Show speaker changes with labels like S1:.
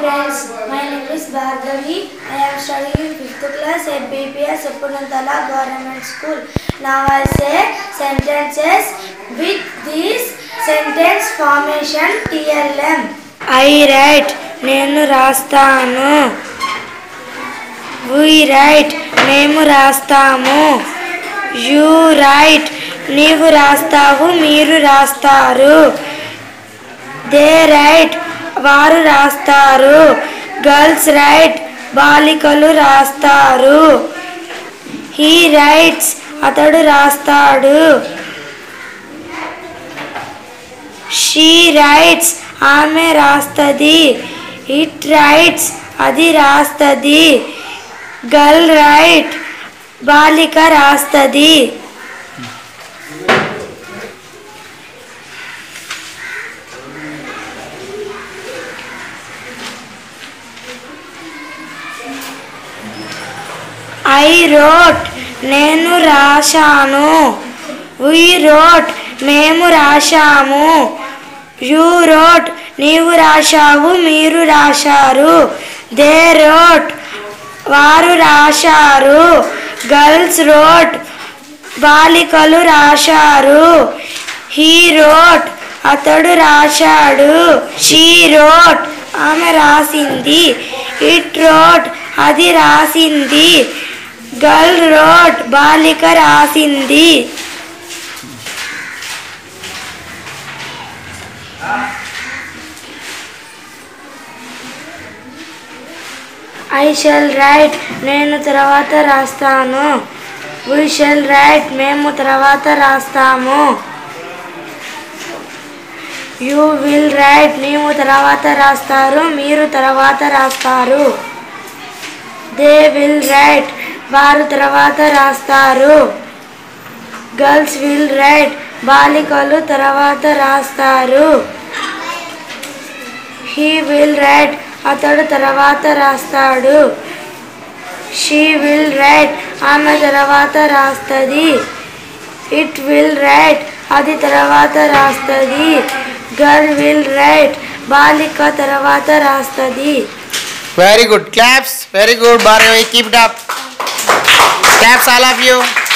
S1: friends, my name is Bhargavi. I am studying in 5th class at BPS Uppunantala Government School. Now I say sentences with this sentence formation TLM. I write, నేను రాస్తాను we write, మేము రాస్తాము you write, నీవు రాస్తావు మీరు రాస్తారు they right వారు రాస్తారు girls right బాలికలు రాస్తారు హీ రైట్స్ అతడు రాస్తాడు షీ రైట్స్ ఆమె రాస్తుంది ఇట్ రైట్స్ అది రాస్తుంది గర్ల్ రైట్ బాలిక రాస్తుంది ఐ రోట్ నేను రాశాను వి రోట్ మేము రాశాము యు రోట్ నీవు రాశావు మీరు రాశారు దే రోట్ వారు రాశారు గర్ల్స్ రోట్ బాలికలు రాశారు హీ రోట్ అతడు రాశాడు షీ రోట్ ఆమె రాసింది ఇట్ రోట్ అది రాసింది గర్ల్ రోట్ బాలిక రాసింది ఐ షెల్ రైట్ నేను తర్వాత రాస్తాను వి షెల్ రైట్ మేము తర్వాత రాస్తాము యూ విల్ రైట్ నీవు తర్వాత రాస్తారు మీరు తర్వాత రాస్తారు దే విల్ రైట్ వారు తర్వాత రాస్తారు గర్ల్స్ విల్ రైట్ బాలికలు తర్వాత రాస్తారు హీ విల్ రైట్ అతడు తర్వాత రాస్తాడు షీ విల్ రైట్ ఆమె తర్వాత రాస్తుంది ఇట్ విల్ రైట్ అది తర్వాత రాస్తుంది గర్ల్ విల్ రైట్ బాలిక తర్వాత రాస్తుంది
S2: Very good. Claps. Very good, Bhargavi. Keep it up. Claps, all of you.